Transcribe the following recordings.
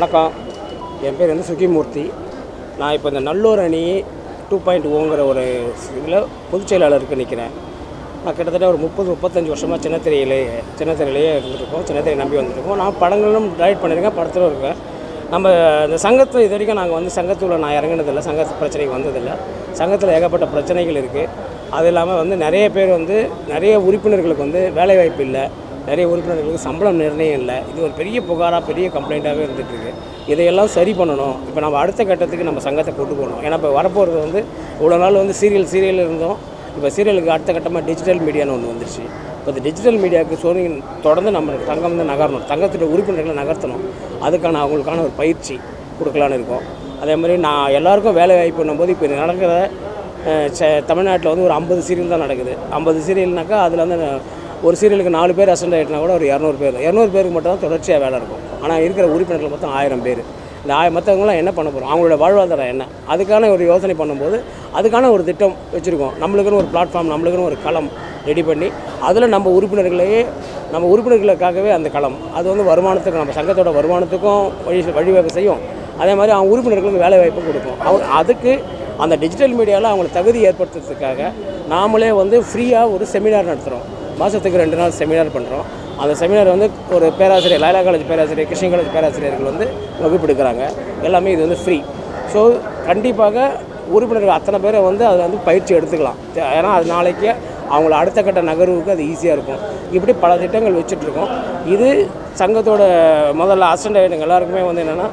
வணக்கம் என் பேர் வந்து சுகிமூர்த்தி நான் இப்போ இந்த நல்லூர் அணி டூ பாயிண்ட் ஓங்கிற ஒரு இதில் பொதுச் செயலாளருக்கு நிற்கிறேன் நான் கிட்டத்தட்ட ஒரு முப்பது முப்பத்தஞ்சு வருஷமாக சின்னத்திரையிலே சின்னத்திரையிலேயே இருந்துருக்கோம் சின்னத்திரை நம்பி வந்துருக்கோம் நான் படங்களும் டைரக்ட் பண்ணியிருக்கேன் படத்திலும் இருக்கேன் நம்ம இந்த சங்கத்தில் இது வரைக்கும் நாங்கள் வந்து சங்கத்தில் நான் இறங்கினதில்லை சங்கத்து பிரச்சனைக்கு வந்ததில்லை சங்கத்தில் ஏகப்பட்ட பிரச்சனைகள் இருக்குது அது இல்லாமல் வந்து நிறைய பேர் வந்து நிறைய உறுப்பினர்களுக்கு வந்து வேலைவாய்ப்பு இல்லை நிறைய உறுப்பினர்களுக்கு சம்பளம் நிர்ணயம் இல்லை இது ஒரு பெரிய புகாராக பெரிய கம்ப்ளைண்ட்டாகவே இருந்துகிட்ருக்கு இதையெல்லாம் சரி பண்ணணும் இப்போ நம்ம அடுத்த கட்டத்துக்கு நம்ம சங்கத்தை கொண்டு போகணும் ஏன்னா இப்போ வரப்போகிறது வந்து இவ்வளோ நாள் வந்து சீரியல் சீரியல் இருந்தோம் இப்போ சீரியலுக்கு அடுத்த கட்டமாக டிஜிட்டல் மீடியான்னு ஒன்று வந்துருச்சு இப்போ இந்த டிஜிட்டல் மீடியாவுக்கு சோனி தொடர்ந்து நம்ம தங்கம் வந்து நகரணும் தங்கத்துடைய உறுப்பினர்களை நகர்த்தணும் அதுக்கான அவங்களுக்கான ஒரு பயிற்சி கொடுக்கலான்னு இருக்கோம் அதே மாதிரி நான் எல்லாருக்கும் வேலை வாய்ப்புன்னும் போது இப்போ நடக்கிற அஹ், ச- தமிழ்நாட்டில் வந்து ஒரு ஐம்பது சீரியல் தான் நடக்குது ஐம்பது சீரியல்னாக்கா அதில் வந்து நான் ஒரு சீரியலுக்கு நாலு பேர் அசண்ட் ஆகிட்டுனா கூட ஒரு இரநூறு பேர் இரநூறு பேருக்கு மட்டும் தான் தொடர்ச்சியாக வேலை இருக்கும் ஆனால் இருக்கிற உறுப்பினர்கள் மொத்தம் ஆயிரம் பேர் இந்த ஆய மற்றவங்களாம் என்ன பண்ண போகிறோம் அவங்களோட வாழ்வாதாரம் என்ன அதுக்கான ஒரு யோசனை பண்ணும்போது அதுக்கான ஒரு திட்டம் வச்சுருக்கோம் நம்மளுக்குன்னு ஒரு பிளாட்ஃபார்ம் நம்மளுக்குன்னு ஒரு களம் ரெடி பண்ணி அதில் நம்ம உறுப்பினர்களையே நம்ம உறுப்பினர்களுக்காகவே அந்த களம் அது வந்து வருமானத்துக்கு நம்ம சங்கத்தோட வருமானத்துக்கும் வழி வழிவகை செய்யும் அதே மாதிரி அவங்க உறுப்பினர்களுக்கு வேலை வாய்ப்பும் கொடுக்கும் அவங்க அதுக்கு அந்த டிஜிட்டல் மீடியாவில் அவங்களை தகுதி ஏற்படுத்துறதுக்காக நாமளே வந்து ஃப்ரீயாக ஒரு செமினார் நடத்துகிறோம் மாதத்துக்கு ரெண்டு நாள் செமினார் பண்ணுறோம் அந்த செமினார் வந்து ஒரு பேராசிரியர் லைலா காலேஜ் பேராசிரியர் கிருஷ்ண காலேஜ் பேராசிரியர்கள் வந்து வகுப்பு எடுக்கிறாங்க எல்லாமே இது வந்து ஃப்ரீ ஸோ கண்டிப்பாக உறுப்பினர்கள் அத்தனை பேரை வந்து அதில் வந்து பயிற்சி எடுத்துக்கலாம் தே- ஏன்னா அது நாளைக்கு அவங்கள அடுத்த கட்ட நகர்வுக்கு அது ஈஸியாக இருக்கும் இப்படி பல திட்டங்கள் வச்சுட்ருக்கோம் இது சங்கத்தோட முதல்ல அசண்ட் ஆகிடுங்க எல்லாருக்குமே வந்து என்னென்னா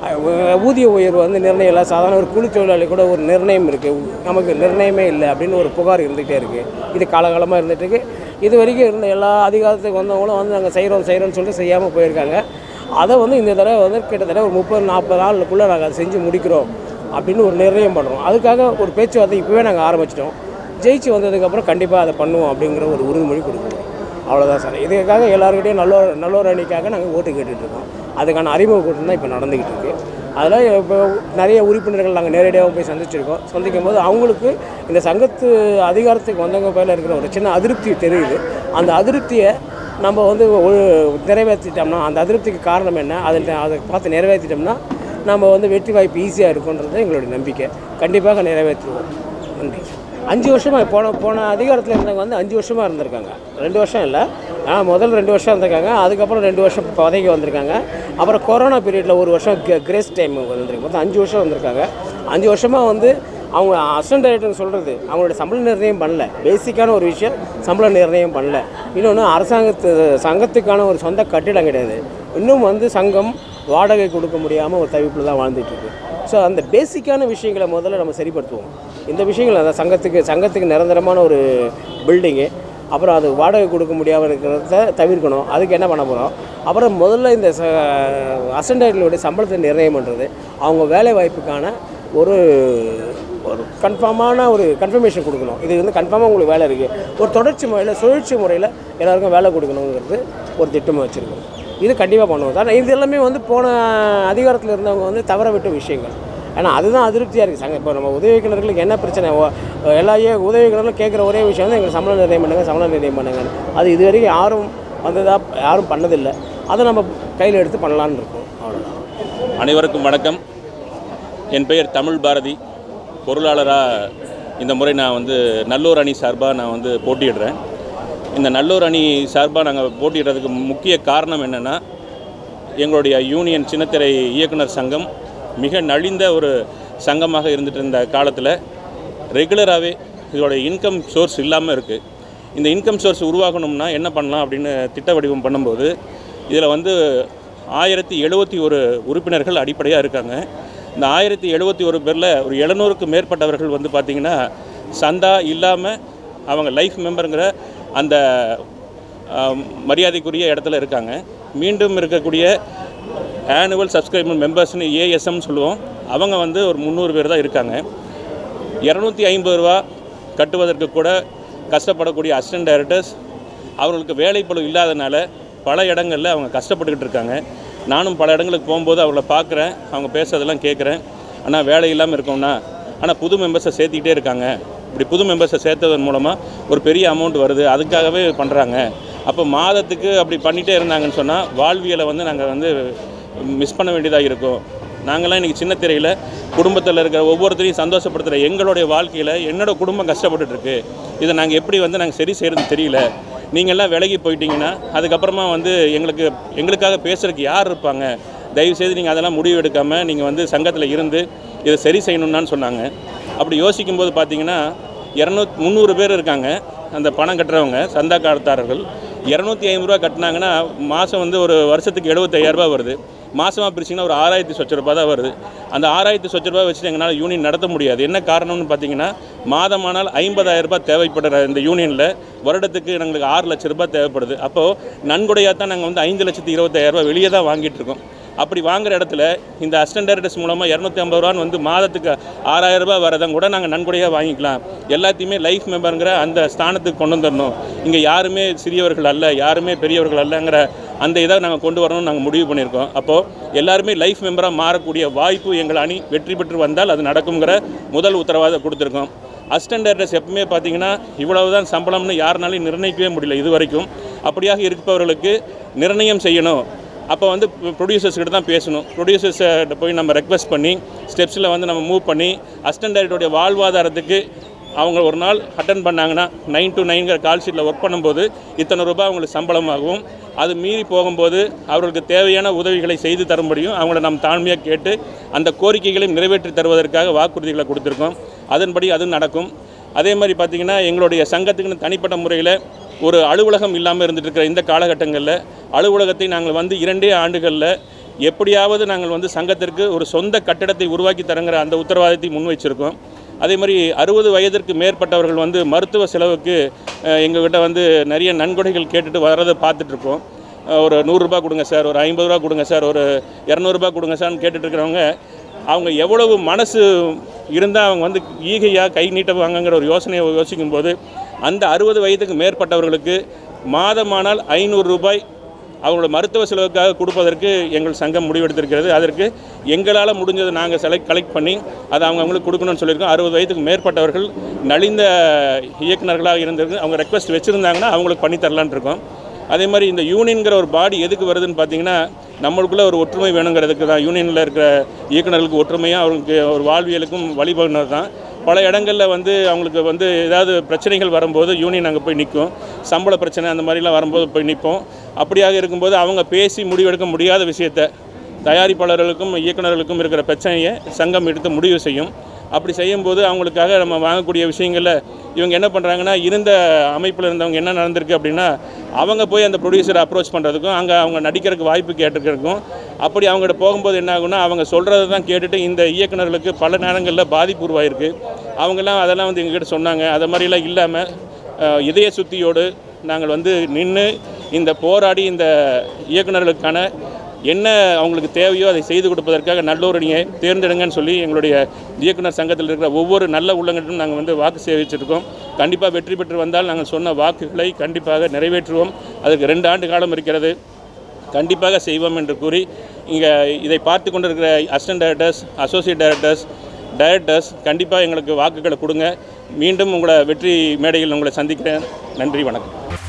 ஊதிய உயர்வு வந்து நிர்ணயம் இல்லை சாதாரண ஒரு கூலி தொழிலாளி கூட ஒரு நிர்ணயம் இருக்குது நமக்கு நிர்ணயமே இல்லை அப்படின்னு ஒரு புகார் இருந்துகிட்டே இருக்குது இது காலகாலமாக இருந்துட்டு இருக்கு இது வரைக்கும் இருந்த எல்லா அதிகாரத்துக்கு வந்தவங்களும் வந்து நாங்கள் செய்கிறோம் செய்கிறோம்னு சொல்லிட்டு செய்யாமல் போயிருக்காங்க அதை வந்து இந்த தடவை வந்து கிட்டத்தட்ட ஒரு முப்பது நாற்பது நாளுக்குள்ளே நாங்கள் அதை செஞ்சு முடிக்கிறோம் அப்படின்னு ஒரு நிர்ணயம் பண்ணுறோம் அதுக்காக ஒரு பேச்சுவார்த்தை இப்போவே நாங்கள் ஆரம்பிச்சிட்டோம் ஜெயிச்சு வந்ததுக்கப்புறம் கண்டிப்பாக அதை பண்ணுவோம் அப்படிங்கிற ஒரு உறுதிமொழி கொடுக்குறோம் அவ்வளோதான் சார் இதுக்காக எல்லாருக்கிட்டையும் நல்லோர் நல்லோர் அணிக்காக நாங்கள் ஓட்டு கேட்டுட்ருக்கோம் அதுக்கான அறிமுக கூட்டம் தான் இப்போ நடந்துக்கிட்டு இருக்கு அதில் இப்போ நிறைய உறுப்பினர்கள் நாங்கள் நேரடியாக போய் சந்திச்சிருக்கோம் சந்திக்கும் போது அவங்களுக்கு இந்த சங்கத்து அதிகாரத்துக்கு வந்தவங்க பேரில் இருக்கிற ஒரு சின்ன அதிருப்தி தெரியுது அந்த அதிருப்தியை நம்ம வந்து ஒரு நிறைவேற்றிட்டோம்னா அந்த அதிருப்திக்கு காரணம் என்ன அதில் அதை பார்த்து நிறைவேற்றிட்டோம்னா நம்ம வந்து வெற்றி வாய்ப்பு ஈஸியாக இருக்குன்றது எங்களுடைய நம்பிக்கை கண்டிப்பாக நிறைவேற்றுவோம் நன்றி அஞ்சு வருஷமாக போன போன அதிகாரத்தில் இருந்தவங்க வந்து அஞ்சு வருஷமாக இருந்திருக்காங்க ரெண்டு வருஷம் இல்லை ஆனால் முதல் ரெண்டு வருஷம் இருந்திருக்காங்க அதுக்கப்புறம் ரெண்டு வருஷம் பதவிக்கு வந்திருக்காங்க அப்புறம் கொரோனா பீரியடில் ஒரு வருஷம் கிரேஸ் டைம் வந்திருக்கு மொத்தம் அஞ்சு வருஷம் வந்திருக்காங்க அஞ்சு வருஷமாக வந்து அவங்க அசிஸ்டன்ட் டைரக்டர் சொல்கிறது அவங்களோட சம்பள நிர்ணயம் பண்ணல பேசிக்கான ஒரு விஷயம் சம்பள நிர்ணயம் பண்ணல இன்னொன்று அரசாங்கத்து சங்கத்துக்கான ஒரு சொந்த கட்டிடம் கிடையாது இன்னும் வந்து சங்கம் வாடகை கொடுக்க முடியாமல் ஒரு தவிப்பில் தான் வாழ்ந்துட்டு இருக்கு ஸோ அந்த பேசிக்கான விஷயங்களை முதல்ல நம்ம சரிப்படுத்துவோம் இந்த விஷயங்கள் அந்த சங்கத்துக்கு சங்கத்துக்கு நிரந்தரமான ஒரு பில்டிங்கு அப்புறம் அது வாடகை கொடுக்க முடியாமல் இருக்கிறத தவிர்க்கணும் அதுக்கு என்ன பண்ண போகிறோம் அப்புறம் முதல்ல இந்த ச அசண்டர்களுடைய சம்பளத்தை நிர்ணயம் பண்ணுறது அவங்க வேலை வாய்ப்புக்கான ஒரு ஒரு கன்ஃபார்மான ஒரு கன்ஃபர்மேஷன் கொடுக்கணும் இது வந்து கன்ஃபார்மாக உங்களுக்கு வேலை இருக்குது ஒரு தொடர்ச்சி முறையில் சுழற்சி முறையில் எல்லாருக்கும் வேலை கொடுக்கணுங்கிறது ஒரு திட்டமாக வச்சுருக்கோம் இது கண்டிப்பாக பண்ணுவோம் ஆனால் இது எல்லாமே வந்து போன அதிகாரத்தில் இருந்தவங்க வந்து தவற விட்ட விஷயங்கள் ஏன்னா அதுதான் அதிருப்தியாக இருக்குது சங்க இப்போ நம்ம உதவிக்கிணர்களுக்கு என்ன பிரச்சனை ஓ- எல்லா ஏ- உதவிக்கிணறும் கேட்குற ஒரே விஷயம் வந்து எங்களுக்கு சம்பளம் நிர்ணயம் பண்ணுங்கள் சம்பளம் நிர்ணயம் பண்ணுங்கன்னு அது இது வரைக்கும் யாரும் வந்ததா யாரும் பண்ணதில்லை அதை நம்ம கையில் எடுத்து பண்ணலான்னு இருக்கோம் அவ்வளோதான் அனைவருக்கும் வணக்கம் என் பெயர் தமிழ் பாரதி பொருளாளராக இந்த முறை நான் வந்து நல்லூர் அணி சார்பாக நான் வந்து போட்டியிடுறேன் இந்த நல்லூர் அணி சார்பாக நாங்கள் போட்டியிடுறதுக்கு முக்கிய காரணம் என்னென்னா எங்களுடைய யூனியன் சின்னத்திரை இயக்குனர் சங்கம் மிக நலிந்த ஒரு சங்கமாக இருந்துட்டு இருந்த காலத்தில் ரெகுலராகவே இதோட இன்கம் சோர்ஸ் இல்லாமல் இருக்குது இந்த இன்கம் சோர்ஸ் உருவாக்கணும்னா என்ன பண்ணலாம் அப்படின்னு திட்ட வடிவம் பண்ணும்போது இதில் வந்து ஆயிரத்தி எழுபத்தி ஒரு உறுப்பினர்கள் அடிப்படையாக இருக்காங்க இந்த ஆயிரத்தி எழுபத்தி ஒரு பேரில் ஒரு எழுநூறுக்கு மேற்பட்டவர்கள் வந்து பார்த்திங்கன்னா சந்தா இல்லாமல் அவங்க லைஃப் மெம்பருங்கிற அந்த ஆம், மரியாதைக்குரிய இடத்துல இருக்காங்க மீண்டும் இருக்கக்கூடிய ஆனுவல் சப்ஸ்கிரைபர் மெம்பர்ஸ்னு ஏஎஸ்எம்னு சொல்லுவோம் அவங்க வந்து ஒரு முந்நூறு பேர் தான் இருக்காங்க இரநூத்தி ஐம்பது ரூபா கட்டுவதற்கு கூட கஷ்டப்படக்கூடிய அசிஸ்டன்ட் டைரக்டர்ஸ் அவர்களுக்கு வேலைப்பளு இல்லாதனால பல இடங்களில் அவங்க கஷ்டப்பட்டுக்கிட்டு இருக்காங்க நானும் பல இடங்களுக்கு போகும்போது அவங்கள பார்க்குறேன் அவங்க பேசுறதெல்லாம் கேட்குறேன் ஆனால் வேலை இல்லாமல் இருக்கோம்னா ஆனால் புது மெம்பர்ஸை சேர்த்திக்கிட்டே இருக்காங்க இப்படி புது மெம்பர்ஸை சேர்த்ததன் மூலமாக ஒரு பெரிய அமௌண்ட் வருது அதுக்காகவே பண்ணுறாங்க அப்போ மாதத்துக்கு அப்படி பண்ணிகிட்டே இருந்தாங்கன்னு சொன்னால் வாழ்வியலை வந்து நாங்கள் வந்து மிஸ் பண்ண வேண்டியதாக இருக்கும் நாங்கள்லாம் இன்றைக்கி சின்ன திரையில் குடும்பத்தில் இருக்கிற ஒவ்வொருத்தரையும் சந்தோஷப்படுத்துகிற எங்களுடைய வாழ்க்கையில் என்னோட குடும்பம் கஷ்டப்பட்டுட்டு இருக்கு இதை நாங்கள் எப்படி வந்து நாங்கள் சரி செய்கிறது தெரியல நீங்கள்லாம் விலகி போயிட்டீங்கன்னா அதுக்கப்புறமா வந்து எங்களுக்கு எங்களுக்காக பேசுகிறதுக்கு யார் இருப்பாங்க தயவுசெய்து நீங்கள் அதெல்லாம் முடிவு எடுக்காமல் நீங்கள் வந்து சங்கத்தில் இருந்து இதை சரி செய்யணும்னு சொன்னாங்க அப்படி யோசிக்கும்போது பார்த்தீங்கன்னா இரநூத் முந்நூறு பேர் இருக்காங்க அந்த பணம் கட்டுறவங்க சந்தா காலத்தாரர்கள் இரநூத்தி ஐம்பது ரூபா கட்டினாங்கன்னா மாதம் வந்து ஒரு வருஷத்துக்கு 75000 ரூபாய் வருது மாதமாக பிரிச்சிங்கன்னா ஒரு ஆறாயிரத்தி சொச்ச ரூபாய் தான் வருது அந்த ஆறாயிரத்தி சொச்ச ரூபாய் வச்சுட்டு எங்களால் யூனியன் நடத்த முடியாது என்ன காரணம்னு பார்த்தீங்கன்னா மாதமானால் 50000 ரூபாய் தேவைப்படுற இந்த யூனியனில் வருடத்துக்கு எங்களுக்கு ஆறு லட்ச ரூபாய் தேவைப்படுது அப்போது நன்கொடையாக தான் நாங்கள் வந்து ஐந்து லட்சத்தி இருபத்தாயிரம் ரூபாய் வெளியே தான் வாங்கிட்டு இருக்கோம் அப்படி வாங்குற இடத்துல இந்த அசிஸ்டன்ட் டைரக்டர்ஸ் மூலமாக இரநூத்தி ஐம்பது ரூபான்னு வந்து மாதத்துக்கு ஆறாயிரம் ரூபாய் வரதான் கூட நாங்கள் நன்கொடையாக வாங்கிக்கலாம் எல்லாத்தையுமே லைஃப் மெம்பருங்கிற அந்த ஸ்தானத்துக்கு கொண்டு வந்துடணும் இங்கே யாருமே சிறியவர்கள் அல்ல யாருமே பெரியவர்கள் அல்லங்கிற அந்த இதை நாங்கள் கொண்டு வரணும்னு நாங்கள் முடிவு பண்ணியிருக்கோம் அப்போது எல்லாருமே லைஃப் மெம்பராக மாறக்கூடிய வாய்ப்பு எங்கள் அணி வெற்றி பெற்று வந்தால் அது நடக்குங்கிற முதல் உத்தரவாதம் கொடுத்துருக்கோம் அசிஸ்டன்ட் டைரக்டர்ஸ் எப்பவுமே பார்த்தீங்கன்னா இவ்வளவு தான் சம்பளம்னு யாருனாலையும் நிர்ணயிக்கவே முடியல இது வரைக்கும் அப்படியாக இருப்பவர்களுக்கு நிர்ணயம் செய்யணும் அப்போ வந்து ப்ரொடியூசர்ஸ் கிட்ட தான் பேசணும் ப்ரொடியூசர்ஸ் போய் நம்ம ரெக்வஸ்ட் பண்ணி ஸ்டெப்ஸில் வந்து நம்ம மூவ் பண்ணி அசிஸ்டன்ட் டைரக்டருடைய வாழ்வாதாரத்துக்கு அவங்க ஒரு நாள் அட்டன் பண்ணாங்கன்னா நைன் டு நைன்கிற கால் ஷீட்டில் ஒர்க் பண்ணும்போது இத்தனை ரூபாய் அவங்களுக்கு சம்பளமாகவும் அது மீறி போகும்போது அவர்களுக்கு தேவையான உதவிகளை செய்து தரும்படியும் அவங்கள நாம் தாழ்மையாக கேட்டு அந்த கோரிக்கைகளையும் நிறைவேற்றி தருவதற்காக வாக்குறுதிகளை கொடுத்துருக்கோம் அதன்படி அது நடக்கும் அதே மாதிரி பார்த்திங்கன்னா எங்களுடைய சங்கத்துக்குன்னு தனிப்பட்ட முறையில் ஒரு அலுவலகம் இல்லாமல் இருந்துட்டு இருக்கிற இந்த காலகட்டங்களில் அலுவலகத்தை நாங்கள் வந்து இரண்டே ஆண்டுகளில் எப்படியாவது நாங்கள் வந்து சங்கத்திற்கு ஒரு சொந்த கட்டடத்தை உருவாக்கி தரங்கிற அந்த உத்தரவாதத்தை முன் வச்சிருக்கோம் அதே மாதிரி அறுபது வயதிற்கு மேற்பட்டவர்கள் வந்து மருத்துவ செலவுக்கு அஹ், எங்ககிட்ட வந்து நிறைய நன்கொடைகள் கேட்டுட்டு வர்றதை பார்த்துட்ருக்கோம் ஒரு நூறுரூபா கொடுங்க சார் ஒரு ஐம்பது ரூபா கொடுங்க சார் ஒரு இரநூறுபா கொடுங்க சார்னு கேட்டுட்டு இருக்கிறவங்க அவங்க எவ்வளவு மனசு இருந்தால் அவங்க வந்து ஈகையாக கை நீட்டுவாங்கங்கிற ஒரு யோசனையை யோசிக்கும் போது அந்த அறுபது வயதுக்கு மேற்பட்டவர்களுக்கு மாதமானால் ஐநூறு ரூபாய் அவங்களோட மருத்துவ செலவுக்காக கொடுப்பதற்கு எங்கள் சங்கம் முடிவெடுத்திருக்கிறது அதற்கு எங்களால் முடிஞ்சதை நாங்கள் செலக்ட் கலெக்ட் பண்ணி அதை அவங்க அவங்களுக்கு கொடுக்கணும்னு சொல்லியிருக்கோம் அறுபது வயதுக்கு மேற்பட்டவர்கள் நலிந்த இயக்குனர்களாக இருந்திருக்கு அவங்க ரெக்வஸ்ட் வச்சுருந்தாங்கன்னா அவங்களுக்கு பண்ணி தரலான்னு இருக்கோம் அதே மாதிரி இந்த யூனியன்கிற ஒரு பாடி எதுக்கு வருதுன்னு பார்த்தீங்கன்னா நம்மளுக்குள்ள ஒரு ஒற்றுமை வேணுங்கிறதுக்கு தான் யூனியனில் இருக்கிற இயக்குனர்களுக்கு ஒற்றுமையாக அவங்களுக்கு ஒரு வாழ்வியலுக்கும் வழிபடுறது தான் பல இடங்களில் வந்து அவங்களுக்கு வந்து ஏதாவது பிரச்சனைகள் வரும்போது யூனியன் அங்கே போய் நிற்கும் சம்பள பிரச்சனை அந்த மாதிரிலாம் வரும்போது போய் நிற்போம் அப்படியாக இருக்கும்போது அவங்க பேசி முடிவெடுக்க முடியாத விஷயத்தை தயாரிப்பாளர்களுக்கும் இயக்குனர்களுக்கும் இருக்கிற பிரச்சனையை சங்கம் எடுத்து முடிவு செய்யும் அப்படி செய்யும்போது அவங்களுக்காக நம்ம வாங்கக்கூடிய விஷயங்களில் இவங்க என்ன பண்ணுறாங்கன்னா இருந்த அமைப்பில் இருந்தவங்க என்ன நடந்திருக்கு அப்படின்னா அவங்க போய் அந்த ப்ரொடியூசரை அப்ரோச் பண்ணுறதுக்கும் அங்கே அவங்க நடிக்கிறதுக்கு வாய்ப்பு கேட்டுக்கிறதுக்கும் அப்படி அவங்ககிட்ட போகும்போது என்ன ஆகும்னா அவங்க சொல்கிறத தான் கேட்டுட்டு இந்த இயக்குனர்களுக்கு பல நேரங்களில் பாதிப்பு உருவாயிருக்கு அவங்கெல்லாம் அதெல்லாம் வந்து எங்ககிட்ட சொன்னாங்க அது மாதிரிலாம் இல்லாமல் அஹ், இதய சுத்தியோடு நாங்கள் வந்து நின்று இந்த போராடி இந்த இயக்குனர்களுக்கான என்ன அவங்களுக்கு தேவையோ அதை செய்து கொடுப்பதற்காக நல்லோர் அணியை தேர்ந்தெடுங்கன்னு சொல்லி எங்களுடைய இயக்குனர் சங்கத்தில் இருக்கிற ஒவ்வொரு நல்ல உள்ளங்கட்டும் நாங்கள் வந்து வாக்கு சேவிச்சிருக்கோம் கண்டிப்பாக வெற்றி பெற்று வந்தால் நாங்கள் சொன்ன வாக்குகளை கண்டிப்பாக நிறைவேற்றுவோம் அதுக்கு ரெண்டு ஆண்டு காலம் இருக்கிறது கண்டிப்பாக செய்வோம் என்று கூறி இங்கே இதை பார்த்து கொண்டிருக்கிற assistant directors associate directors directors கண்டிப்பாக எங்களுக்கு வாக்குகளை கொடுங்க மீண்டும் உங்களை வெற்றி மேடையில் உங்களை சந்திக்கிறேன் நன்றி வணக்கம்